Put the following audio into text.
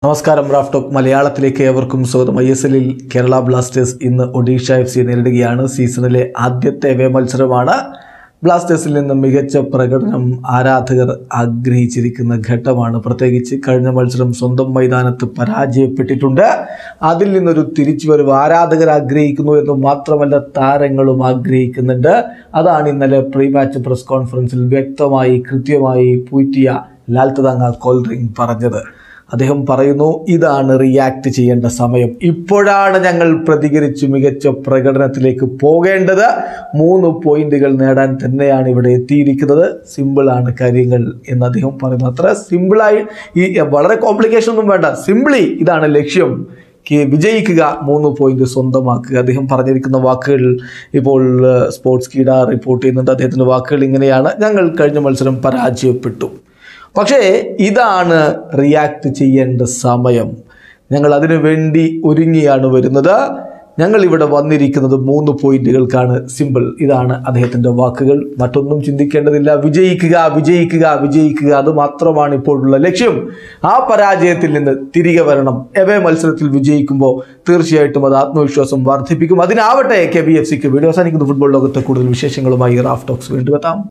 നമസ്കാരം Raf talk മലയാളത്തിലേക്ക് ഏവർക്കും സ്വാഗതം ഐ എസ് എല്ലിൽ കേരള ബ്ലാസ്റ്റേഴ്സ് ഇന്ന് ഒഡീഷ എഫ് സി നേരിടുകയാണ് സീസണിലെ ആദ്യത്തെ വേ മത്സരമാണ് ബ്ലാസ്റ്റേഴ്സിൽ നിന്ന് മികച്ച പ്രകടനം ആരാധകർ ആഗ്രഹിച്ചിരിക്കുന്ന ഘട്ടമാണ് പ്രത്യേകിച്ച് കഴിഞ്ഞ മത്സരം സ്വന്തം മൈതാനത്ത് പരാജയപ്പെട്ടിട്ടുണ്ട് അതിൽ നിന്നൊരു തിരിച്ചുവരവ് ആരാധകർ ആഗ്രഹിക്കുന്നു എന്ന് മാത്രമല്ല താരങ്ങളും ആഗ്രഹിക്കുന്നുണ്ട് അതാണ് ഇന്നലെ പ്രീ മാച്ച് പ്രസ് കോൺഫറൻസിൽ വ്യക്തമായി കൃത്യമായി പൂറ്റിയ ലാൽത്തതാങ്ങ കോൾഡ്രിങ് പറഞ്ഞത് അദ്ദേഹം പറയുന്നു ഇതാണ് റിയാക്ട് ചെയ്യേണ്ട സമയം ഇപ്പോഴാണ് ഞങ്ങൾ പ്രതികരിച്ച് മികച്ച പ്രകടനത്തിലേക്ക് പോകേണ്ടത് മൂന്ന് പോയിന്റുകൾ നേടാൻ തന്നെയാണ് ഇവിടെ എത്തിയിരിക്കുന്നത് സിമ്പിളാണ് കാര്യങ്ങൾ എന്ന് അദ്ദേഹം പറയുന്നു അത്ര സിമ്പിളായി ഈ വളരെ കോംപ്ലിക്കേഷൻ ഒന്നും വേണ്ട സിമ്പിളി ഇതാണ് ലക്ഷ്യം ക്ക് വിജയിക്കുക മൂന്ന് പോയിന്റ് സ്വന്തമാക്കുക അദ്ദേഹം പറഞ്ഞിരിക്കുന്ന വാക്കുകൾ ഇപ്പോൾ ഏഹ്, സ്പോർട്സ് കീട റിപ്പോർട്ട് ചെയ്യുന്നുണ്ട് അദ്ദേഹത്തിൻ്റെ വാക്കുകൾ ഇങ്ങനെയാണ് ഞങ്ങൾ കഴിഞ്ഞ മത്സരം പരാജയപ്പെട്ടു പക്ഷേ ഇതാണ് റിയാക്ട് ചെയ്യേണ്ട സമയം ഞങ്ങൾ അതിനു വേണ്ടി ഒരുങ്ങിയാണ് വരുന്നത് ഞങ്ങൾ ഇവിടെ വന്നിരിക്കുന്നത് മൂന്ന് പോയിന്റുകൾക്കാണ് സിമ്പിൾ ഇതാണ് അദ്ദേഹത്തിൻ്റെ വാക്കുകൾ മറ്റൊന്നും ചിന്തിക്കേണ്ടതില്ല വിജയിക്കുക വിജയിക്കുക വിജയിക്കുക അത് മാത്രമാണ് ഇപ്പോഴുള്ള ലക്ഷ്യം ആ പരാജയത്തിൽ നിന്ന് തിരികെ വരണം എവേ മത്സരത്തിൽ വിജയിക്കുമ്പോൾ തീർച്ചയായിട്ടും അത് ആത്മവിശ്വാസം വർദ്ധിപ്പിക്കും അതിനാവട്ടെ കെ ബി എഫ് സിക്ക് വീഡിയോ അവസാനിക്കുന്ന ഫുട്ബോൾ ലോകത്തെ കൂടുതൽ വിശേഷങ്ങളുമായി റാഫ് ടോക്സ് വീണ്ടും എത്താം